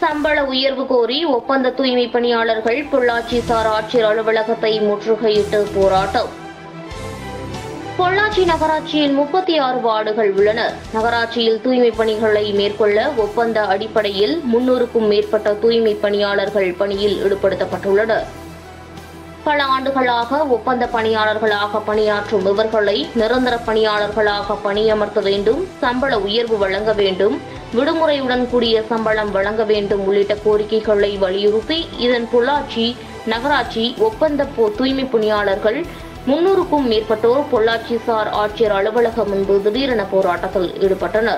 சம்பள உயர்வு கோரி ஒப்பந்த தூய்மை பணியாளர்கள் பொள்ளாச்சி சார் ஆட்சியர் அலுவலகத்தை முற்றுகையிட்டு போராட்டம் பொள்ளாச்சி நகராட்சியில் முப்பத்தி ஆறு வார்டுகள் உள்ளன நகராட்சியில் தூய்மை பணிகளை மேற்கொள்ள ஒப்பந்த அடிப்படையில் முன்னூறுக்கும் மேற்பட்ட தூய்மை பணியாளர்கள் பணியில் ஈடுபடுத்தப்பட்டுள்ளனர் பல ஆண்டுகளாக ஒப்பந்த பணியாளர்களாக பணியாற்றும் இவர்களை நிரந்தர பணியாளர்களாக பணியமர்த்த வேண்டும் சம்பள உயர்வு வழங்க வேண்டும் விடுமுறையுடன் கூடிய சம்பளம் வழங்க வேண்டும் உள்ளிட்ட கோரிக்கைகளை வலியுறுத்தி இதன் பொள்ளாச்சி நகராட்சி ஒப்பந்த பொ- தூய்மை பணியாளர்கள் முன்னூறுக்கும் மேற்பட்டோர் பொள்ளாச்சி சார் ஆட்சியர் அலுவலகம் முன்பு திடீரென போராட்டத்தில் ஈடுபட்டனர்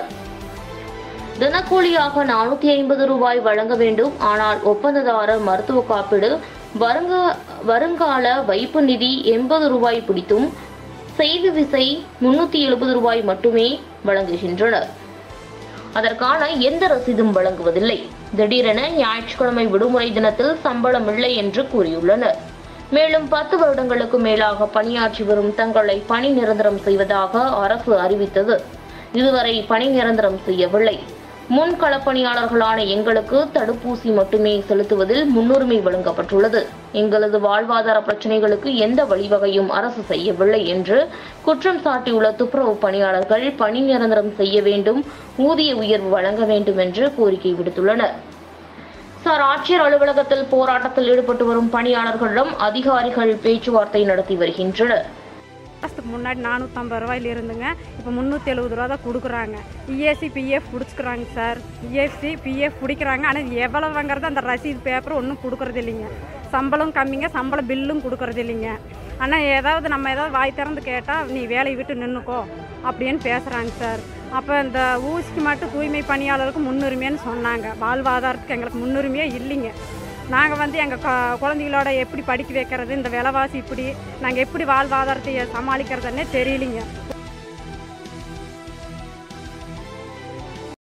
தினக்கூலியாக நானூத்தி ஐம்பது ரூபாய் வழங்க வேண்டும் ஆனால் ஒப்பந்ததாரர் மருத்துவ காப்பீடு வருங்க வருங்கால வைப்பு நிதி எண்பது ரூபாய் பிடித்தும் செய்தி விசை முன்னூத்தி எழுபது ரூபாய் மட்டுமே வழங்குகின்றனர் அதற்கான எந்த ரசீதும் வழங்குவதில்லை திடீரென ஞாயிற்றுக்கிழமை விடுமுறை தினத்தில் சம்பளம் இல்லை என்று கூறியுள்ளனர் மேலும் பத்து வருடங்களுக்கு மேலாக பணியாற்றி வரும் தங்களை பணி நிரந்தரம் செய்வதாக அரசு அறிவித்தது இதுவரை பணி நிரந்தரம் செய்யவில்லை முன் களப்பணியாளர்களான எங்களுக்கு தடுப்பூசி மட்டுமே செலுத்துவதில் முன்னுரிமை வழங்கப்பட்டுள்ளது எங்களது வாழ்வாதார பிரச்சினைகளுக்கு எந்த வழிவகையும் அரசு செய்யவில்லை என்று குற்றம் சாட்டியுள்ள துப்புரவு பணியாளர்கள் பணி நிரந்தரம் செய்ய வேண்டும் ஊதிய உயர்வு வழங்க வேண்டும் என்று கோரிக்கை விடுத்துள்ளனர் சார் ஆட்சியர் அலுவலகத்தில் போராட்டத்தில் ஈடுபட்டு வரும் பணியாளர்களிடம் அதிகாரிகள் பேச்சுவார்த்தை நடத்தி வருகின்றனர் மாதத்துக்கு முன்னாடி நானூற்றம்பது ரூபாயில இருந்துங்க இப்போ முந்நூற்றி எழுபது ரூபா தான் கொடுக்குறாங்க இஎஸ்சி பிஎஃப் பிடிச்சிக்கிறாங்க சார் இஎஸ்சி பிஎஃப் பிடிக்கிறாங்க ஆனால் எவ்வளவுங்கிறது அந்த ரசீது பேப்பர் ஒன்றும் கொடுக்கறது இல்லைங்க சம்பளம் கம்மிங்க சம்பள பில்லும் கொடுக்கறது இல்லைங்க ஆனால் ஏதாவது நம்ம ஏதாவது வாய் திறந்து கேட்டால் நீ வேலையை விட்டு நின்றுக்கோ அப்படின்னு பேசுகிறாங்க சார் அப்போ இந்த ஊசிக்கு மட்டும் தூய்மை பணியாளருக்கு முன்னுரிமைன்னு சொன்னாங்க வாழ்வாதாரத்துக்கு எங்களுக்கு முன்னுரிமையே இல்லைங்க நாங்கள் வந்து எங்கள் குழந்தைகளோட எப்படி படிக்க வைக்கிறது இந்த விலைவாசி இப்படி நாங்கள் எப்படி வாழ்வாதாரத்தை சமாளிக்கிறதுன்னே தெரியலிங்க